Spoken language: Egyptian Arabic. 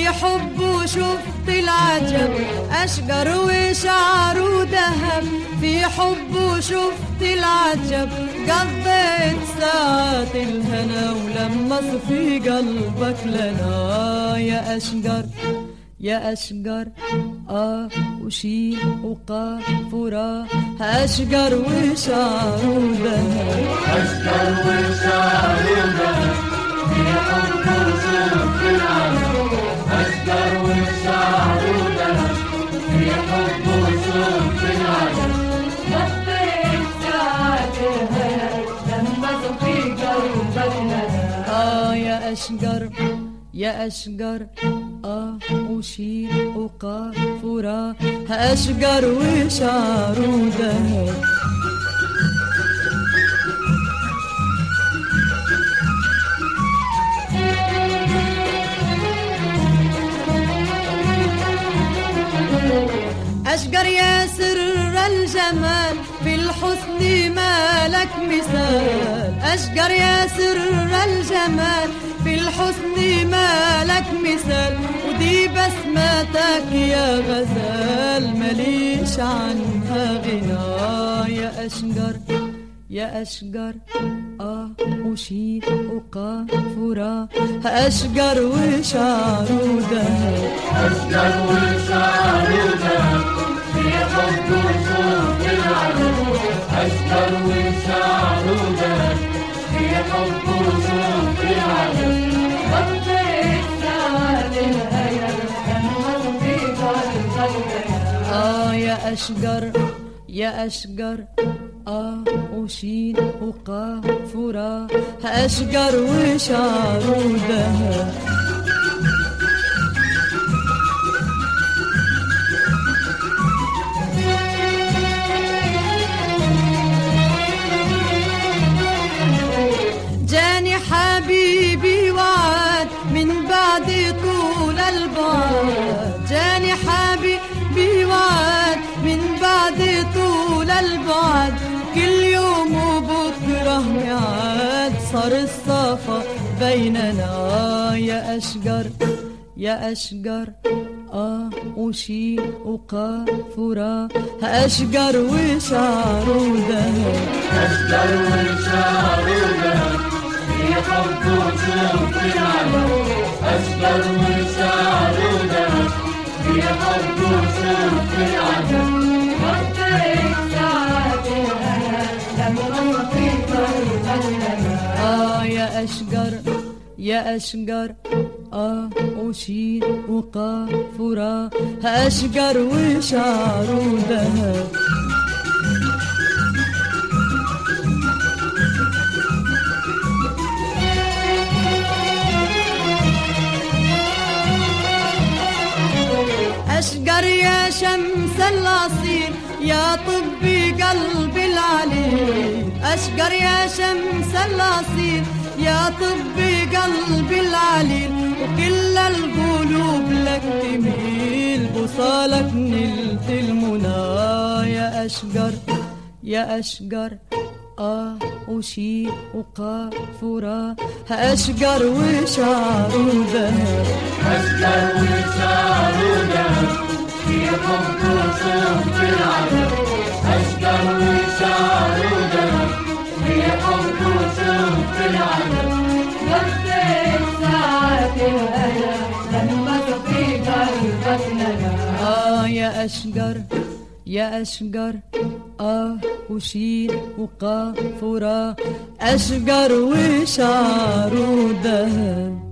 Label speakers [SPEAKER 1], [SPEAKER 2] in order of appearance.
[SPEAKER 1] في حبه شفت العجب أشجر وشعر وذهب في حبه شفت العجب قضيت ساعات الهنا ولما صفي قلبك لنا يا أشجر يا أشجر آه وشين وقاف ورا أشجر وشعر وذهب
[SPEAKER 2] أشجر وشعر وذهب في حب وصوف العالم أشجر وشعر وذهب في حب وصوف العالم
[SPEAKER 1] قضيت ساعات الهنا لما صفي قلبك لنا آه يا أشجر يا أشجر آه وشين وقاف ورا أشجر وشعر وذهب أشجر يا سر الجمال في الحسن ما لك مثال أشجر يا سر الجمال في الحسن ما لك مثال ودي بسمتك يا غزال مليش عنها غنى يا أشجر يا أشجر آه وشين وقاف ورا أشجر وشعر وذهب
[SPEAKER 2] أشجر وشعر وذهب في حب وصوف العالم أشجر وشعر وذهب في حب وصوف العالم
[SPEAKER 1] قضيت ساعات الهيا لما في قلبك آه يا أشجر يا أشجر آه وشين وقاف ورا أشجر وشعر وذهب جاني حبيبي وعد من بعد طول البعد جاني حبيبي وعد من بعد طول البعد كل يوم وبكره ميعاد صار الصفا بيننا يا أشجر يا أشجر آه وشين وقاف ورا أشجر وشعر وذهب
[SPEAKER 2] أشجر وشعر وذهب في حب وصوف العالم أشجر وشعر وذهب في حب وصوف العالم
[SPEAKER 1] قضيت ساعات الهنا لما في قلبك آه يا أشجر يا أشجر آه وشين وقاف ورا أشجر وشعر وذهب أشجر يا شمس الأصيل يا طبي قلبي العليل أشجر يا شمس الأصيل يا طبي قلبي العليل وكل القلوب لك تميل بوصالك نلت المنى يا أشجر يا أشجر آه وشيل وقاف ورا أشجر وشعر وذهب
[SPEAKER 2] أشجر وشعر وذهب في حب وصوف العالم أشجر وشعر وذهب في حب وصوف العالم
[SPEAKER 1] قضيت ساعات الهنا لما في قلبك ندى آه يا أشجر يا أشجر آه وشيل وقاف ورا أشجر وشعر وذهب